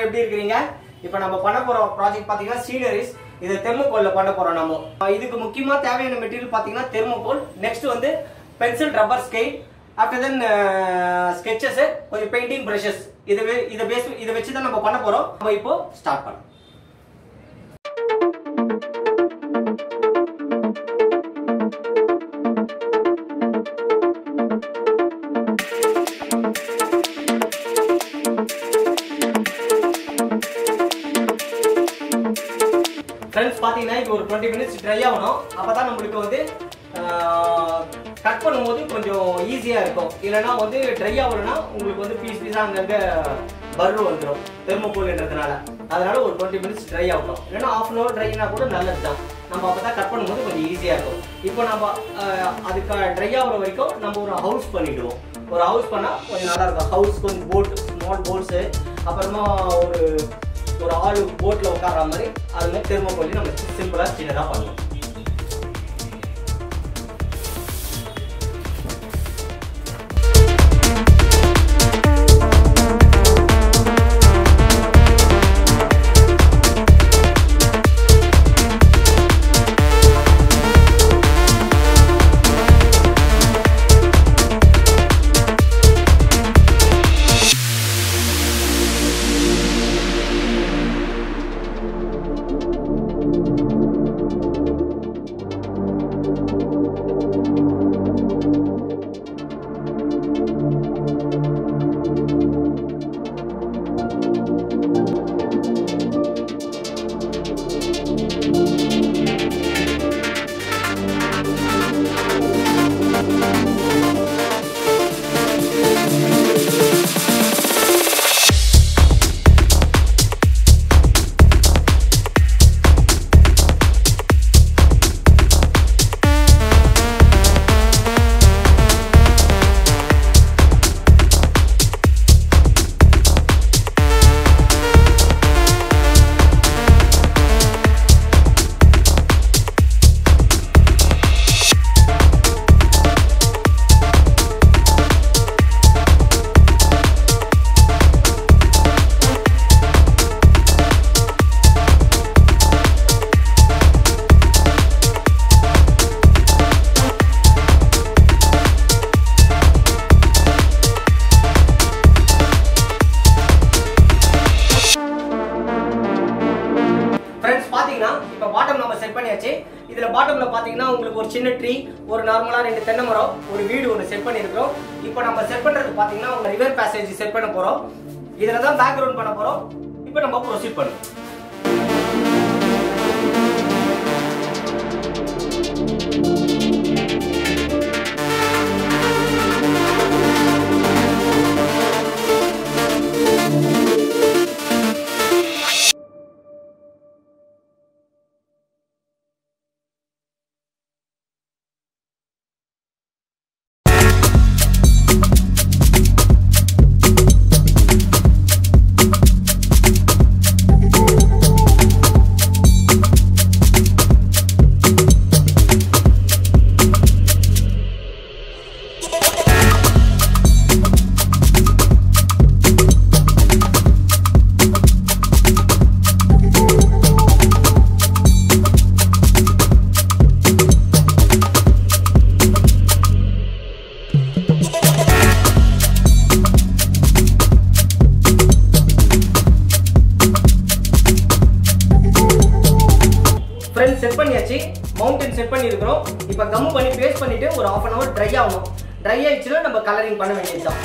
எப்படி இருக்கிறீங்க இப்போ நம்ம பண்ண போற ப்ராஜெக்ட் பாத்தீங்கன்னா சீனரிஸ் இது தெர்மோகோல்ல பண்ண போறோம் நம்ம அஹ் இதுக்கு முக்கியமா தேவையான மெட்டீரியல் பாத்தீங்கன்னா தெர்மோகோல் நெக்ஸ்ட் வந்து pencil rubber scale after then sketches கொஞ்சம் பெயிண்டிங் பிரஷஸ் இதை வே- இதை பேஸ் இதை வச்சு தான் நம்ம பண்ண போறோம் நம்ம இப்போ ஸ்டார்ட் பண்ணலாம் ஃப்ரெண்ட்ஸ் பார்த்தீங்கன்னா இது ஒரு டுவெண்ட்டி மினிட்ஸ் ட்ரை ஆகணும் அப்போ தான் நம்மளுக்கு வந்து கட் பண்ணும்போது கொஞ்சம் ஈஸியாக இருக்கும் இல்லைன்னா வந்து ட்ரை ஆகலைன்னா உங்களுக்கு வந்து பீஸ் பீஸாக அங்கங்கே பர்ரு வந்துடும் தெர்மோகோல்ன்றதுனால அதனால ஒரு டுவெண்ட்டி மினிட்ஸ் ட்ரை ஆகணும் இல்லைன்னா ஆஃப் அன் ஹவர் ட்ரைனா கூட நல்லது தான் நம்ம அப்போ தான் கட் பண்ணும்போது கொஞ்சம் ஈஸியாக இருக்கும் இப்போ நம்ம ஆஹ், அதுக்கு ட்ரை ஆகுற வரைக்கும் நம்ம ஒரு ஹவுஸ் பண்ணிடுவோம் ஒரு ஹவுஸ் பண்ணால் கொஞ்சம் நல்லா இருக்கும் ஹவுஸ் கொஞ்சம் போட் ஸ்மால் போட்ஸு அப்புறமா ஒரு ஒரு ஆள் போட்ல உட்கார்ற மாதிரி அது மாதிரி தெர்மோகோலி நம்ம சிம்பிளா சின்னதா பண்ணுவோம் ஃப்ரெண்ட்ஸ் பாத்தீங்கன்னா இப்போ பாட்டம் நம்ம செட் பண்ணியாச்சு இதுல பாட்டம்ல பாத்தீங்கன்னா உங்களுக்கு ஒரு சின்ன ட்ரீ ஒரு நார்மலா ரெண்டு தென்னை மரம் ஒரு வீடு ஒன்று செட் பண்ணியிருக்கிறோம் இப்போ நம்ம செட் பண்றது பாத்தீங்கன்னா உங்க ரிவர் பேசேஜ் செட் பண்ண போறோம் இதுல தான் பேக்ரவுண்ட் பண்ண போறோம் இப்போ நம்ம ப்ரொசீட் பண்ணுவோம் ஃப்ரெண்ட்ஸ் செட் பண்ணியாச்சு மவுண்டன் செட் பண்ணியிருக்கிறோம் இப்போ கம் பண்ணி பேஸ்ட் பண்ணிட்டு ஒரு ஆஃப் அன் ஹவர் ட்ரை ஆகணும் ட்ரை ஆயிடுச்சுன்னா நம்ம கலரிங் பண்ண வேண்டியதுதான்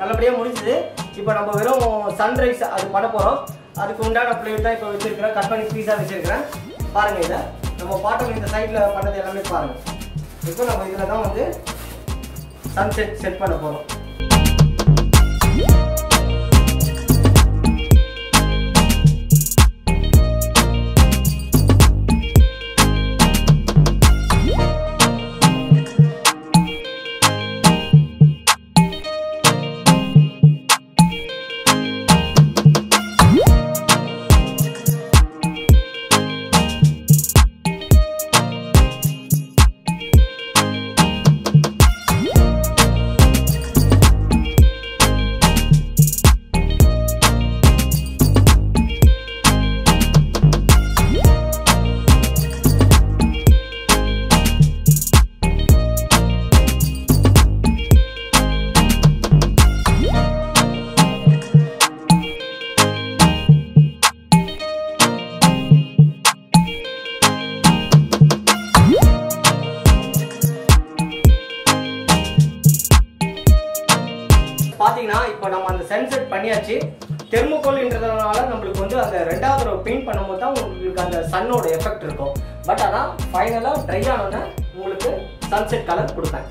நல்லபடியாக முடிஞ்சுது இப்போ நம்ம வெறும் சன்ரைஸ் அது பண்ண போகிறோம் அதுக்கு உண்டான பிளேட் தான் இப்போ வச்சிருக்கிறேன் கட் பண்ணி பீஸாக வச்சிருக்கிறேன் பாருங்க இதை நம்ம பாட்டம் இந்த சைடில் பண்ணது எல்லாமே பாருங்க இப்போ நம்ம இதில் தான் வந்து சன்செட் செட் பண்ண போகிறோம் பார்த்தீங்கன்னா இப்போ நம்ம அந்த சன்செட் பண்ணியாச்சு தெர்மோகோல்ன்றதுனால நம்மளுக்கு வந்து அந்த ரெண்டாவது தடவை பெயிண்ட் பண்ணும்போது தான் உங்களுக்கு அந்த சன்னோட எஃபெக்ட் இருக்கும் பட் ஆனால் ஃபைனலாக ட்ரை ஆனோன்னே உங்களுக்கு சன்செட் கலர் கொடுப்பேன்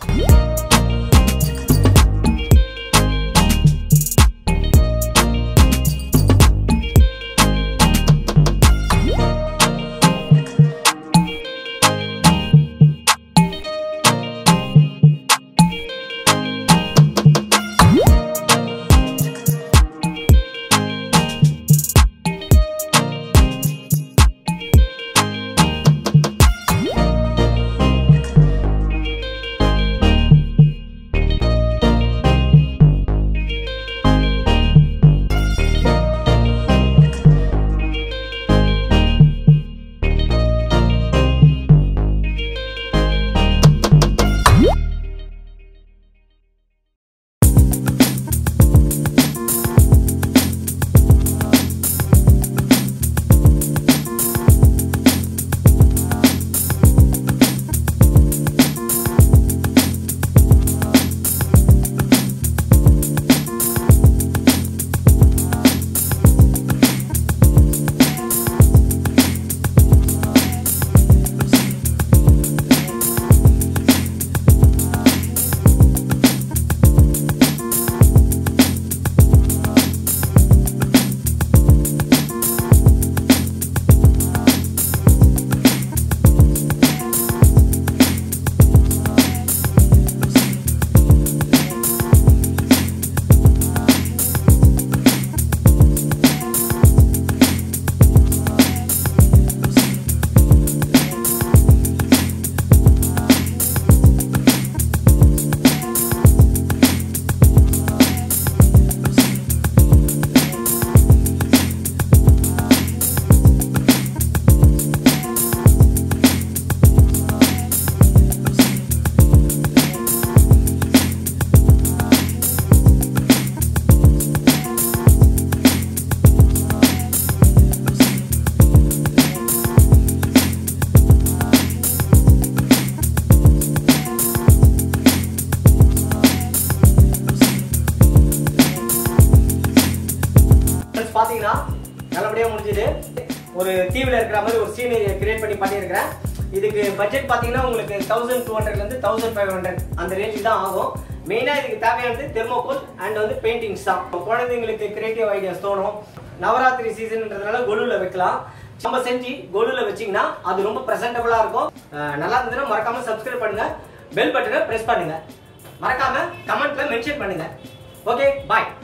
Friends, பாத்தீங்கன்னா நல்லபடியா முடிஞ்சது ஒரு தீவுல இருக்கிற மாதிரி ஒரு சீனை கிரியேட் பண்ணி பண்ணியிருக்கிறேன் இதுக்கு பட்ஜெட் பாத்தீங்கன்னா உங்களுக்கு தௌசண்ட் டூ ஹண்ட்ரட்ல இருந்து தௌசண்ட் ஃபைவ் ஹண்ட்ரட் அந்த ரேஞ்ச் தான் ஆகும் மெயினா இதுக்கு தேவையானது தெர்மோகோல் அண்ட் வந்து பெயிண்டிங்ஸ் தான் இப்போ குழந்தைங்களுக்கு கிரியேட்டிவ் ஐடியாஸ் தோணும் நவராத்திரி சீசன்ன்றதுனால கொலுல வைக்கலாம் நம்ம செஞ்சு கொலுல வச்சீங்கன்னா அது ரொம்ப ப்ரெசென்டபுளா இருக்கும் அஹ் நல்லா இருந்ததுன்னா மறக்காம சப்ஸ்கிரைப் பண்ணுங்க பெல் பட்டனை பிரஸ் பண்ணுங்க மறக்காம கமெண்ட்ல மென்ஷன் பண்ணுங்க ஓகே பாய்